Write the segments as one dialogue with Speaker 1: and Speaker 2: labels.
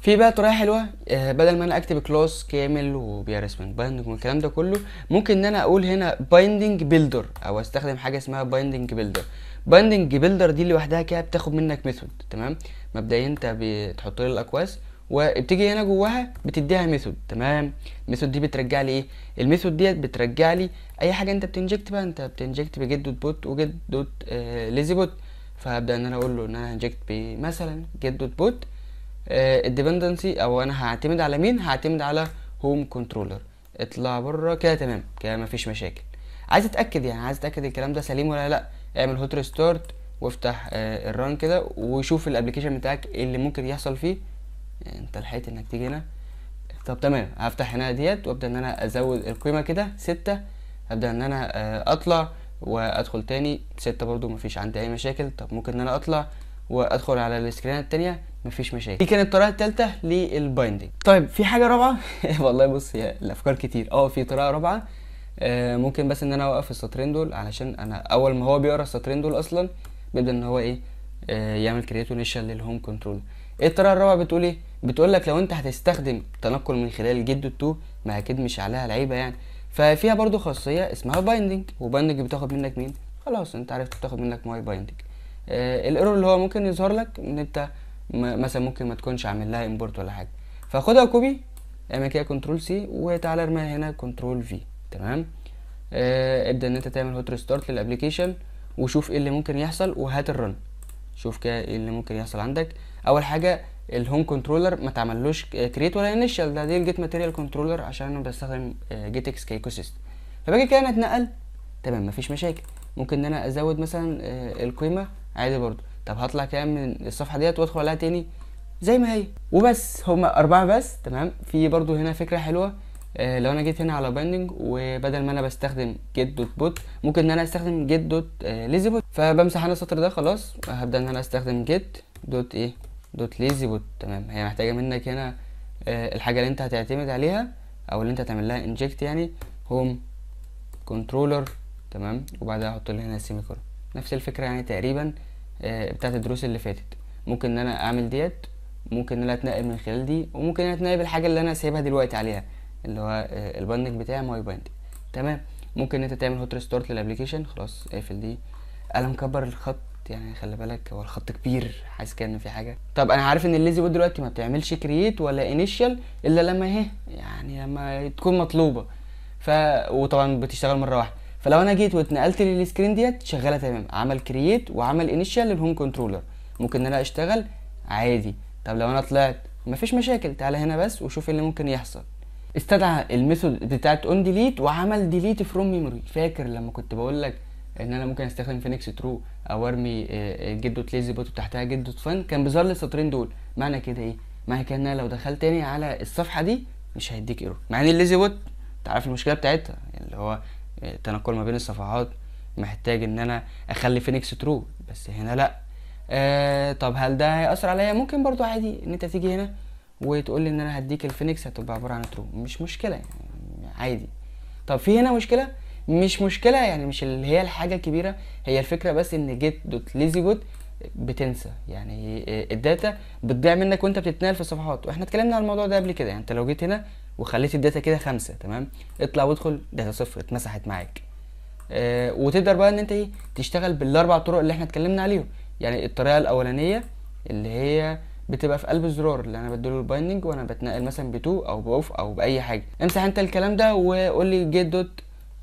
Speaker 1: في بقى طريقه حلوه آه، بدل ما انا اكتب كلاس كامل وبيرسمنت بايندنج والكلام ده كله ممكن ان انا اقول هنا بايندنج بيلدر او استخدم حاجه اسمها بايندنج بيلدر بايندنج بيلدر دي لوحدها كده بتاخد منك ميثود تمام مبدئيا انت بتحط لي الاكواس وبتيجي هنا جواها بتديها ميثود تمام الميثود دي بترجع لي ايه الميثود ديت بترجع لي اي حاجه انت بتنجكت بقى انت بتنجكت بجيت دوت بوت وجيت دوت آه ليزي بوت فهبدا ان انا اقول له ان انا هنجكت بمثلا جيت دوت بوت الديبندنسي او انا هعتمد على مين هعتمد على هوم كنترولر اطلع بره كده تمام كده مفيش مشاكل عايز اتاكد يعني عايز اتاكد الكلام ده سليم ولا لا اعمل هوت ريستارت وافتح آه الران كده وشوف الابلكيشن بتاعك إيه اللي ممكن يحصل فيه يعني انت لحقت انك تيجي هنا طب تمام هفتح هنا ديت وابدا ان انا ازود القيمه كده ستة ابدا ان انا آه، اطلع وادخل تاني ستة برضو مفيش عندي اي مشاكل طب ممكن ان انا اطلع وادخل على السكرين التانية مفيش مشاكل دي كانت الطريقه التالتة للبايندنج طيب في حاجه رابعه والله بص هي الافكار كتير اه في طريقه رابعه آه، ممكن بس ان انا اوقف السطرين دول علشان انا اول ما هو بيقرا السطرين دول اصلا بيبدا ان هو ايه آه، يعمل كرييت انيشال للهوم كنترول ايه الطريقه الرابعه بتقول ايه بتقول لك لو انت هتستخدم تنقل من خلال جد التو ما اكيد مش عليها لعيبه يعني ففيها برضو خاصيه اسمها بايندنج وبايندنج بتاخد منك مين خلاص انت عرفت بتاخد منك ماي بايندنج آه الايرور اللي هو ممكن يظهر لك ان انت م- مثلا ممكن ما تكونش عامل لها امبورت ولا حاجه فخدها كوبي اعمل كده كنترول سي وتعالى ارميها هنا كنترول في تمام آه ابدا ان انت تعمل هوت ريستارت للابلكيشن وشوف ايه اللي ممكن يحصل وهات الرن شوف كده ايه اللي ممكن يحصل عندك اول حاجه الهوم كنترولر ما تعملوش كريت ولا انيشال ده دي الجيت ماتيريال كنترولر عشان انا بستخدم جيت اكس كايكو سيستم فباجي كده انا اتنقل تمام مفيش مشاكل ممكن ان انا ازود مثلا آه، القيمه عادي برضو طب هطلع كده من الصفحه ديت وادخل عليها تاني زي ما هي وبس هما اربعه بس تمام في برضو هنا فكره حلوه آه، لو انا جيت هنا على بايندنج وبدل ما انا بستخدم جيت دوت بوت ممكن ان انا استخدم جيت دوت ليزي بوت فبمسح انا السطر ده خلاص هبدا ان انا استخدم جيت دوت ايه دوت ليزي بوت تمام هي محتاجه منك هنا آه، الحاجه اللي انت هتعتمد عليها او اللي انت هتعمل لها انجكت يعني هوم كنترولر تمام وبعدها احط لي هنا السيمي كولون نفس الفكره يعني تقريبا آه، بتاعت الدروس اللي فاتت ممكن ان انا اعمل ديت ممكن ان انا اتنقل من خلال دي وممكن ان انا اتنقل بالحاجه اللي انا سايبها دلوقتي عليها اللي هو آه، الباندنج بتاعي ماي بايندنج تمام ممكن ان انت تعمل هوت ريستارت للابلكيشن خلاص اقفل دي انا مكبر الخط يعني خلي بالك هو الخط كبير حاسس كده ان في حاجه طب انا عارف ان الليزي بوت دلوقتي ما بتعملش كرييت ولا انيشال الا لما اهي يعني لما تكون مطلوبه ف وطبعا بتشتغل مره واحده فلو انا جيت واتنقلت للسكرين ديت شغاله تمام عمل كرييت وعمل انيشال للهوم كنترولر ممكن ان انا اشتغل عادي طب لو انا طلعت مفيش مشاكل تعالى هنا بس وشوف إيه اللي ممكن يحصل استدعى الميثود بتاعت اون ديليت وعمل ديليت فروم ميموري فاكر لما كنت بقول لك ان انا ممكن استخدم فينيكس ترو او ارمي جيت دوت ليزي بوت وتحتها جيت دوت فن كان بيظهر لي السطرين دول معنى كده ايه معنى كده ان انا لو دخلت تاني على الصفحه دي مش هيديك ايرور مع ان الليزي بوت تعرف المشكله بتاعتها يعني اللي هو آه، التنقل ما بين الصفحات محتاج ان انا اخلي فينيكس ترو بس هنا لا آه طب هل ده هيأثر عليا ممكن برضو عادي ان انت تيجي هنا وتقول لي ان انا هديك الفينيكس هتبقى عباره عن ترو مش مشكله يعني عادي طب في هنا مشكله مش مشكله يعني مش اللي هي الحاجه الكبيره هي الفكره بس ان جيت دوت ليزي بوت بتنسى يعني الداتا بتضيع منك وانت بتتنقل في الصفحات واحنا اتكلمنا عن الموضوع ده قبل كده يعني انت لو جيت هنا وخليت الداتا كده خمسة تمام اطلع وادخل داتا صفر اتمسحت معاك آه وتقدر بقى ان انت ايه تشتغل بالاربع طرق اللي احنا اتكلمنا عليهم يعني الطريقه الاولانيه اللي هي بتبقى في قلب الزرار اللي انا بديله البايندنج وانا بتنقل مثلا بتو او باوف او باي حاجه امسح انت الكلام ده وقول لي جيت دوت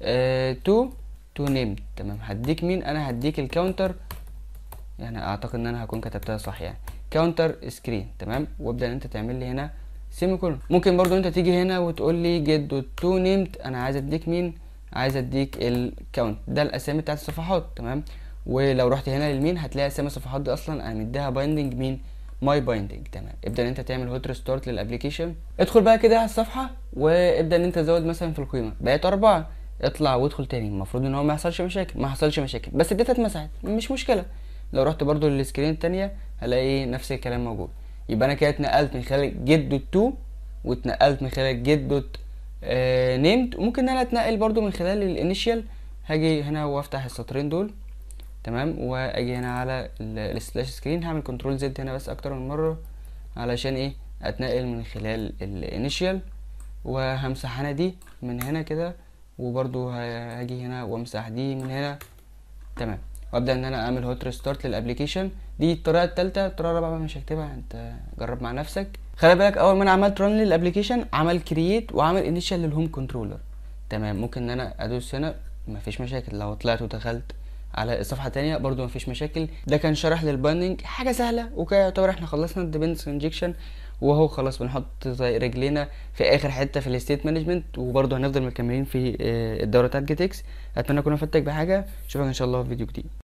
Speaker 1: تو تو نيم تمام هديك مين انا هديك الكاونتر يعني اعتقد ان انا هكون كتبتها صح يعني كاونتر سكرين تمام وابدا ان انت تعمل لي هنا سيمي كولون ممكن برضو انت تيجي هنا وتقول لي جيت دوت تو نيمد انا عايز اديك مين عايز اديك الكاونت ده الاسامي بتاعت الصفحات تمام ولو رحت هنا للمين هتلاقي اسامي الصفحات دي اصلا انا مديها بايندنج مين ماي بايندنج تمام ابدا ان انت تعمل هوت ريستارت للابلكيشن ادخل بقى كده على الصفحه وابدا ان انت تزود مثلا في القيمه بقت اربعه اطلع وادخل تاني المفروض ان هو ما يحصلش مشاكل ما حصلش مشاكل بس الداتا اتمسحت مش مشكله لو رحت برضو للسكرين التانية هلاقي نفس الكلام موجود يبقى انا كده اتنقلت من خلال جيت دوت تو واتنقلت من خلال جيت دوت آه نيمد وممكن ان انا اتنقل برضو من خلال الانيشال هاجي هنا وافتح السطرين دول تمام واجي هنا على السلاش سكرين هعمل كنترول زد هنا بس اكتر من مره علشان ايه اتنقل من خلال الانيشال وهمسح انا دي من هنا كده وبرضو هاجي هنا وامسح دي من هنا تمام وابدا ان انا اعمل هوت ريستارت للابلكيشن دي الطريقه الثالثه الطريقه الرابعه بقى مش هكتبها انت جرب مع نفسك خلي بالك اول ما انا عملت ران للابلكيشن عمل كرييت وعمل انيشال للهوم كنترولر تمام ممكن ان انا ادوس هنا مفيش مشاكل لو طلعت ودخلت على الصفحه تانية برضو مفيش مشاكل ده كان شرح للبايندنج حاجه سهله وكده يعتبر احنا خلصنا الديبندنس انجكشن وهو خلاص بنحط زي رجلينا في اخر حته في الستيت مانجمنت وبرضه هنفضل مكملين في الدوره بتاعت جيتكس اتمنى اكون افدتك بحاجه اشوفك ان شاء الله في فيديو جديد